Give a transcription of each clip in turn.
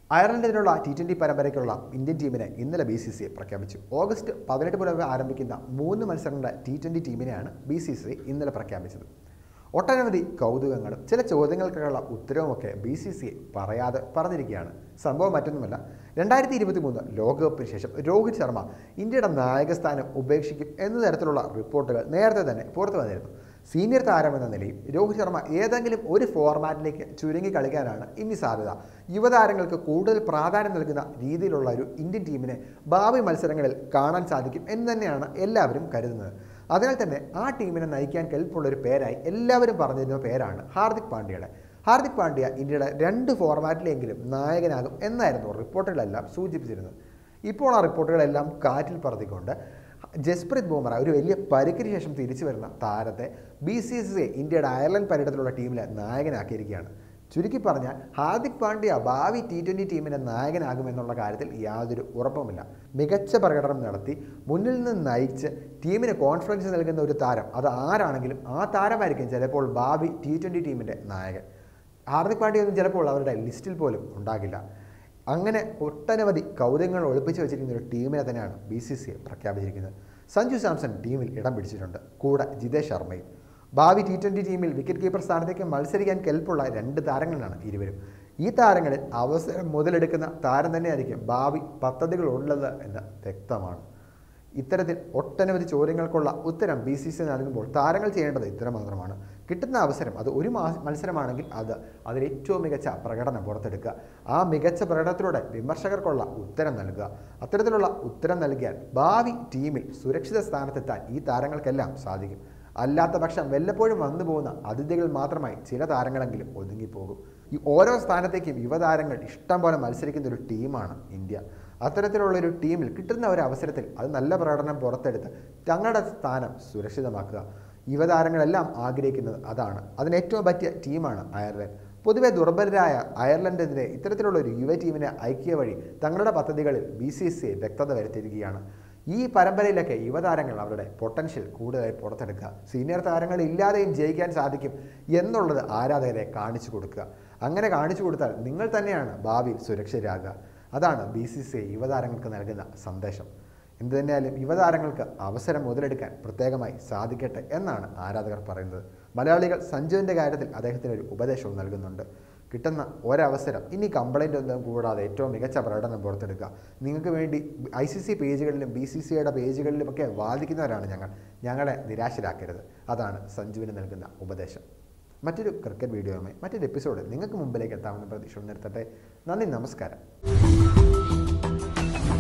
അയർലൻഡിനുള്ള T twenty പരമ്പരയ്ക്കുള്ള Indian ടീമിനെ ഇന്നലെ ബി സി സി ഐ പ്രഖ്യാപിച്ചു ഓഗസ്റ്റ് പതിനെട്ട് മുതൽ ആരംഭിക്കുന്ന മൂന്ന് മത്സരങ്ങളുടെ ടി ട്വൻ്റി ടീമിനെയാണ് ബി സി സി ഐ ഇന്നലെ പ്രഖ്യാപിച്ചത് ഒട്ടനവധി കൗതുകങ്ങളും ചില ചോദ്യങ്ങൾക്കുള്ള ഉത്തരവുമൊക്കെ ബി സി സി ഐ പറയാതെ പറഞ്ഞിരിക്കുകയാണ് സംഭവം മറ്റൊന്നുമല്ല രണ്ടായിരത്തി ഇരുപത്തി മൂന്ന് ലോകകപ്പിന് ശേഷം രോഹിത് ശർമ്മ ഇന്ത്യയുടെ നായകസ്ഥാനം ഉപേക്ഷിക്കും എന്ന തരത്തിലുള്ള റിപ്പോർട്ടുകൾ നേരത്തെ തന്നെ പുറത്തു വന്നിരുന്നു സീനിയർ താരമെന്ന നിലയിൽ രോഹിത് ശർമ്മ ഏതെങ്കിലും ഒരു ഫോർമാറ്റിലേക്ക് ചുരുങ്ങി കളിക്കാനാണ് ഇനി സാധ്യത യുവതാരങ്ങൾക്ക് കൂടുതൽ പ്രാധാന്യം നൽകുന്ന രീതിയിലുള്ള ഒരു ഇന്ത്യൻ ടീമിനെ ഭാവി മത്സരങ്ങളിൽ കാണാൻ സാധിക്കും എന്ന് തന്നെയാണ് എല്ലാവരും കരുതുന്നത് അതിനാൽ തന്നെ ആ ടീമിനെ നയിക്കാൻ കെൽപ്പുള്ള ഒരു പേരായി എല്ലാവരും പറഞ്ഞിരുന്ന പേരാണ് ഹാർദിക് പാണ്ഡ്യയുടെ ഹാർദിക് പാണ്ഡ്യ ഇന്ത്യയുടെ രണ്ട് ഫോർമാറ്റിലെങ്കിലും നായകനാകും എന്നായിരുന്നു റിപ്പോർട്ടുകളെല്ലാം സൂചിപ്പിച്ചിരുന്നത് ഇപ്പോൾ ആ റിപ്പോർട്ടുകളെല്ലാം കാറ്റിൽ പറത്തിക്കൊണ്ട് ജസ്പ്രീത് ബുംറ ഒരു വലിയ പരിക്കിന് ശേഷം തിരിച്ചു വരുന്ന താരത്തെ ബി സി സി ഐ ഇന്ത്യയുടെ അയർലൻഡ് പര്യടനത്തിലുള്ള ടീമിലെ നായകനാക്കിയിരിക്കുകയാണ് ചുരുക്കി പറഞ്ഞാൽ ഹാർദിക് പാണ്ഡ്യ ഭാവി ടി ട്വൻ്റി ടീമിൻ്റെ നായകനാകുമെന്നുള്ള കാര്യത്തിൽ യാതൊരു ഉറപ്പുമില്ല മികച്ച പ്രകടനം നടത്തി മുന്നിൽ നിന്ന് നയിച്ച് ടീമിന് കോൺഫിഡൻസ് നൽകുന്ന ഒരു താരം അത് ആരാണെങ്കിലും ആ താരമായിരിക്കും ചിലപ്പോൾ ഭാവി ടി ട്വൻ്റി ടീമിൻ്റെ നായകൻ ഹാർദിക് പാണ്ഡ്യയൊന്നും ചിലപ്പോൾ അവരുടെ ലിസ്റ്റിൽ പോലും ഉണ്ടാകില്ല അങ്ങനെ ഒട്ടനവധി കൗതുകങ്ങൾ ഒളിപ്പിച്ച് വെച്ചിരിക്കുന്ന ഒരു ടീമിനെ തന്നെയാണ് ബി സി സി പ്രഖ്യാപിച്ചിരിക്കുന്നത് സഞ്ജു സാംസൺ ടീമിൽ ഇടം പിടിച്ചിട്ടുണ്ട് കൂടെ ജിതേഷ് ശർമ്മയും ഭാവി ടി ട്വൻ്റി ടീമിൽ വിക്കറ്റ് കീപ്പർ സ്ഥാനത്തേക്ക് മത്സരിക്കാൻ കെൽപ്പുള്ള രണ്ട് താരങ്ങളാണ് ഇരുവരും ഈ താരങ്ങളിൽ അവസരം മുതലെടുക്കുന്ന താരം തന്നെയായിരിക്കും ഭാവി പദ്ധതികളുള്ളത് എന്ന് വ്യക്തമാണ് ഇത്തരത്തിൽ ഒട്ടനവധി ചോദ്യങ്ങൾക്കുള്ള ഉത്തരം ബി സി സി നൽകുമ്പോൾ താരങ്ങൾ ചെയ്യേണ്ടത് ഇത്തരം മാത്രമാണ് കിട്ടുന്ന അവസരം അത് ഒരു മാ മത്സരമാണെങ്കിൽ അത് അതിൽ ഏറ്റവും മികച്ച പ്രകടനം പുറത്തെടുക്കുക ആ മികച്ച പ്രകടനത്തിലൂടെ വിമർശകർക്കുള്ള ഉത്തരം നൽകുക അത്തരത്തിലുള്ള ഉത്തരം നൽകിയാൽ ഭാവി ടീമിൽ സുരക്ഷിത സ്ഥാനത്തെത്താൻ ഈ താരങ്ങൾക്കെല്ലാം സാധിക്കും അല്ലാത്ത പക്ഷം വല്ലപ്പോഴും വന്നു പോകുന്ന അതിഥികൾ മാത്രമായി ചില താരങ്ങളെങ്കിലും ഒതുങ്ങിപ്പോകും ഈ ഓരോ സ്ഥാനത്തേക്കും യുവതാരങ്ങൾ ഇഷ്ടം പോലെ മത്സരിക്കുന്ന ഒരു ടീമാണ് ഇന്ത്യ അത്തരത്തിലുള്ള ഒരു ടീമിൽ കിട്ടുന്ന ഒരു അവസരത്തിൽ അത് നല്ല പ്രകടനം പുറത്തെടുത്ത് തങ്ങളുടെ സ്ഥാനം സുരക്ഷിതമാക്കുക യുവതാരങ്ങളെല്ലാം ആഗ്രഹിക്കുന്നത് അതാണ് അതിന് ഏറ്റവും പറ്റിയ ടീമാണ് അയർലൻഡ് പൊതുവെ ദുർബലരായ അയർലൻഡിനെതിരെ ഇത്തരത്തിലുള്ള ഒരു യുവ ടീമിനെ ഐക്യ വഴി തങ്ങളുടെ പദ്ധതികളിൽ ബി സി സി വ്യക്തത വരുത്തിയിരിക്കുകയാണ് ഈ പരമ്പരയിലൊക്കെ യുവതാരങ്ങൾ അവരുടെ പൊട്ടൻഷ്യൽ കൂടുതലായി പുറത്തെടുക്കുക സീനിയർ താരങ്ങൾ ഇല്ലാതെയും ജയിക്കാൻ സാധിക്കും എന്നുള്ളത് ആരാധകരെ കാണിച്ചു കൊടുക്കുക അങ്ങനെ കാണിച്ചു കൊടുത്താൽ നിങ്ങൾ തന്നെയാണ് ഭാവിയിൽ സുരക്ഷിതരാകുക അതാണ് ബി സി സി ഐ യുവതാരങ്ങൾക്ക് നൽകുന്ന സന്ദേശം എന്തു തന്നെയായാലും യുവതാരങ്ങൾക്ക് അവസരം മുതലെടുക്കാൻ പ്രത്യേകമായി സാധിക്കട്ടെ എന്നാണ് ആരാധകർ പറയുന്നത് മലയാളികൾ സഞ്ജുവിൻ്റെ കാര്യത്തിൽ അദ്ദേഹത്തിന് ഒരു ഉപദേശവും നൽകുന്നുണ്ട് കിട്ടുന്ന ഒരവസരം ഇനി കംപ്ലൈൻ്റ് ഒന്നും കൂടാതെ ഏറ്റവും മികച്ച പ്രകടനം പുറത്തെടുക്കുക നിങ്ങൾക്ക് വേണ്ടി ഐ സി സി പേജുകളിലും ബി സി സിയുടെ പേജുകളിലുമൊക്കെ വാദിക്കുന്നവരാണ് ഞങ്ങൾ ഞങ്ങളെ നിരാശരാക്കരുത് അതാണ് സഞ്ജുവിന് നൽകുന്ന ഉപദേശം മറ്റൊരു ക്രിക്കറ്റ് വീഡിയോയുമായി മറ്റൊരു എപ്പിസോഡ് നിങ്ങൾക്ക് മുമ്പിലേക്ക് എത്താമെന്ന് പ്രതീക്ഷ നിർത്തട്ടെ നന്ദി നമസ്കാരം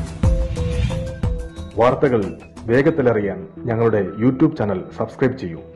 വാർത്തകൾ വേഗത്തിലറിയാൻ ഞങ്ങളുടെ യൂട്യൂബ് ചാനൽ സബ്സ്ക്രൈബ് ചെയ്യൂ